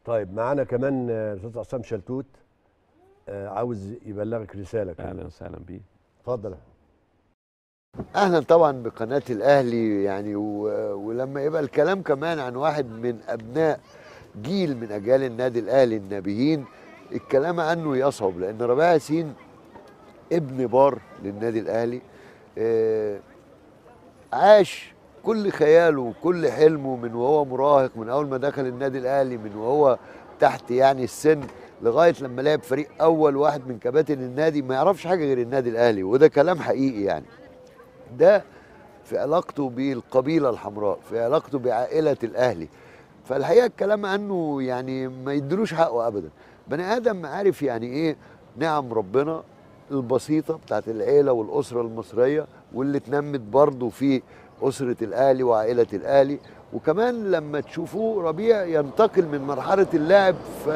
طيب معانا كمان آه، الاستاذ عصام شلتوت آه، عاوز يبلغك رساله كده. اهلا وسهلا بيه اتفضل اهلا طبعا بقناه الاهلي يعني و... ولما يبقى الكلام كمان عن واحد من ابناء جيل من اجيال النادي الاهلي النابيين الكلام عنه يصعب لان ربيع ياسين ابن بار للنادي الاهلي آه عاش كل خياله وكل حلمه من وهو مراهق من اول ما دخل النادي الاهلي من وهو تحت يعني السن لغايه لما لعب فريق اول واحد من كباتن النادي ما يعرفش حاجه غير النادي الاهلي وده كلام حقيقي يعني ده في علاقته بالقبيله الحمراء في علاقته بعائله الاهلي فالحقيقه الكلام عنه يعني ما يدلوش حقه ابدا بني ادم عارف يعني ايه نعم ربنا البسيطه بتاعت العيله والاسره المصريه واللي اتنمت برضه في اسره الاهلي وعائله الاهلي وكمان لما تشوفوه ربيع ينتقل من مرحله اللاعب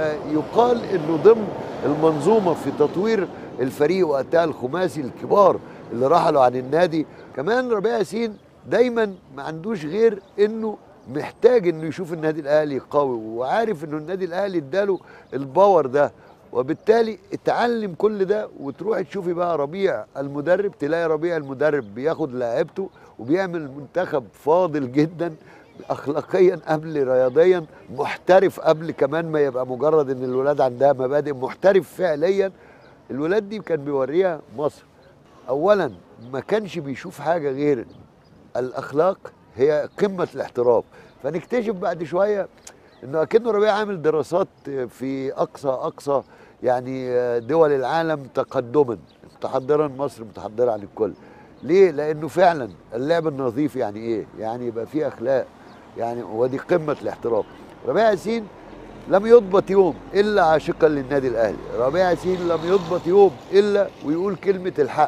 فيقال انه ضمن المنظومه في تطوير الفريق وقتها الخماسي الكبار اللي رحلوا عن النادي كمان ربيع ياسين دايما ما عندوش غير انه محتاج انه يشوف النادي الاهلي قوي وعارف انه النادي الاهلي اداله الباور ده وبالتالي اتعلم كل ده وتروح تشوفي بقى ربيع المدرب تلاقي ربيع المدرب بياخد لاعيبته وبيعمل منتخب فاضل جدا اخلاقيا قبل رياضيا محترف قبل كمان ما يبقى مجرد ان الولاد عندها مبادئ محترف فعليا الولاد دي كان بيوريها مصر اولا ما كانش بيشوف حاجه غير الاخلاق هي قمه الاحتراف فنكتشف بعد شويه انه اكنه ربيع عامل دراسات في اقصى اقصى يعني دول العالم تقدما متحضرا مصر متحضره عن الكل ليه لانه فعلا اللعب النظيف يعني ايه يعني يبقى فيه اخلاق يعني ودي قمه الاحتراف ربيع ياسين لم يضبط يوم الا عاشقا للنادي الاهلي ربيع ياسين لم يضبط يوم الا ويقول كلمه الحق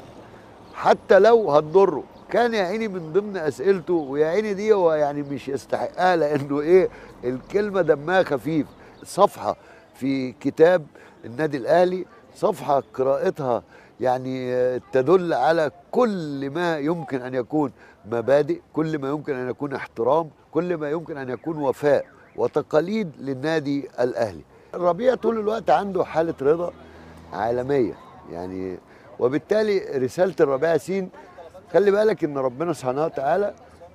حتى لو هتضره كان يا عيني من ضمن اسئلته ويا عيني دي هو يعني مش يستحقها لانه ايه الكلمه دمها خفيف صفحه في كتاب النادي الاهلي صفحه قراءتها يعني تدل على كل ما يمكن ان يكون مبادئ كل ما يمكن ان يكون احترام كل ما يمكن ان يكون وفاء وتقاليد للنادي الاهلي الربيع طول الوقت عنده حاله رضا عالميه يعني وبالتالي رساله الربيع ياسين خلي بالك ان ربنا سبحانه وتعالى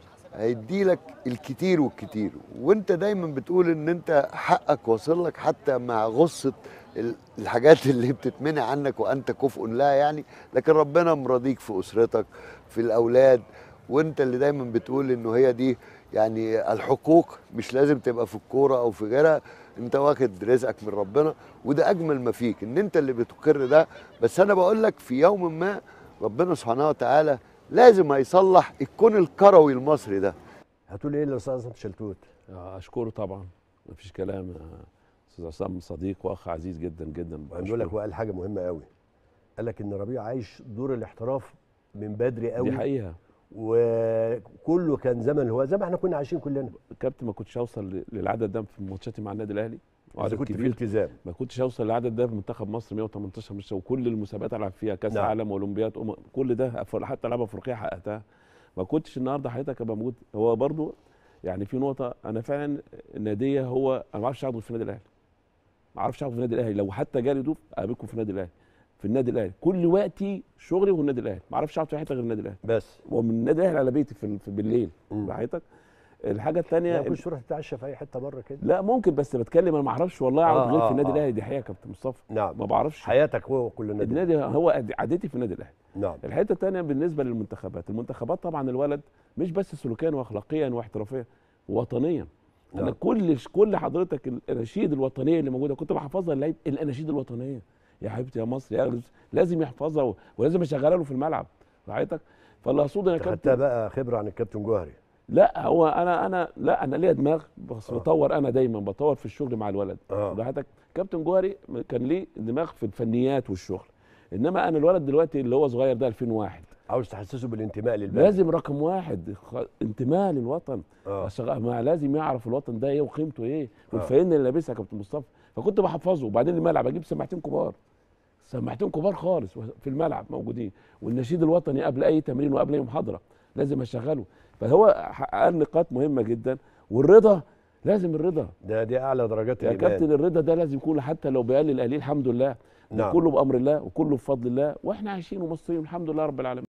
هيدي لك الكتير والكتير وانت دايما بتقول ان انت حقك واصل لك حتى مع غصه الحاجات اللي بتتمنع عنك وانت كفء لها يعني لكن ربنا مرضيك في اسرتك في الاولاد وانت اللي دايما بتقول انه هي دي يعني الحقوق مش لازم تبقى في الكوره او في غيرها انت واخد رزقك من ربنا وده اجمل ما فيك ان انت اللي بتقر ده بس انا بقول لك في يوم ما ربنا سبحانه وتعالى لازم هيصلح الكون الكروي المصري ده هتقول ايه للاستاذ عصام شلتوت اشكره طبعا مفيش كلام يا استاذ عصام صديق واخ عزيز جدا جدا بقول لك وقال حاجه مهمه قوي قال لك ان ربيع عايش دور الاحتراف من بدري قوي دي حقيقه وكله كان زمن هو زي ما احنا كنا عايشين كلنا كابتن ما كنتش اوصل للعدد ده في ماتشاتي مع النادي الاهلي وعدد كنت كبير في التزام ما كنتش اوصل للعدد ده في منتخب مصر 118 مش وكل المسابقات العب فيها كاس نعم. عالم واولمبياد أم... كل ده حتى العاب افريقيه حققتها ما كنتش النهارده حضرتك ابقى موجود هو برضو يعني في نقطه انا فعلا الناديه هو انا ما اعرفش اقعد في النادي الاهلي ما اعرفش اقعد في النادي الاهلي لو حتى جالي ضيوف اقابلكم في النادي الاهلي في النادي الاهلي كل وقتي شغلي هو النادي الاهلي ما اعرفش اقعد في حته غير النادي الاهلي بس ومن النادي الاهلي على بيتي في, في بالليل براحتك الحاجه الثانيه ما كنتش تروح تتعشى في اي حته بره كده لا ممكن بس بتكلم انا ما اعرفش والله اقعد غير في النادي آه الاهلي دي حقيقه يا كابتن مصطفى نعم ما بعرفش حياتك هو كل النادي النادي هو عادتي في النادي الاهلي نعم الحته الثانيه بالنسبه للمنتخبات المنتخبات طبعا الولد مش بس سلوكيا واخلاقيا واحترافيا وطنيا نعم. انا كل كل حضرتك الاناشيد الوطنيه اللي موجوده كنت بحفظها للعيب الاناشيد الوطنيه يا حبيبتي يا مصر يا لازم يحفظها ولازم اشغلها له في الملعب راحتك فاللي اقصده يا كابتن خدتها بقى خبره عن الكابتن جوهري لا هو انا انا لا انا ليا دماغ بس آه. بطور انا دايما بطور في الشغل مع الولد آه. راحتك كابتن جوهري كان ليه دماغ في الفنيات والشغل انما انا الولد دلوقتي اللي هو صغير ده 2001 عاوز تحسسه بالانتماء للبلد لازم رقم واحد انتماء للوطن آه. ما لازم يعرف الوطن ده ايه وقيمته ايه والفانله اللي لابسها كابتن مصطفى فكنت بحفظه وبعدين الملعب اجيب سماعتين كبار سماعتين كبار خالص في الملعب موجودين والنشيد الوطني قبل اي تمرين وقبل اي محاضره لازم اشغله فهو حقق نقاط مهمه جدا والرضا لازم الرضا ده دي اعلى درجات يا الايمان كابتن الرضا ده لازم يكون حتى لو بقلل قليل الحمد لله نعم. كله بامر الله وكله بفضل الله واحنا عايشين ومصريين الحمد لله رب العالمين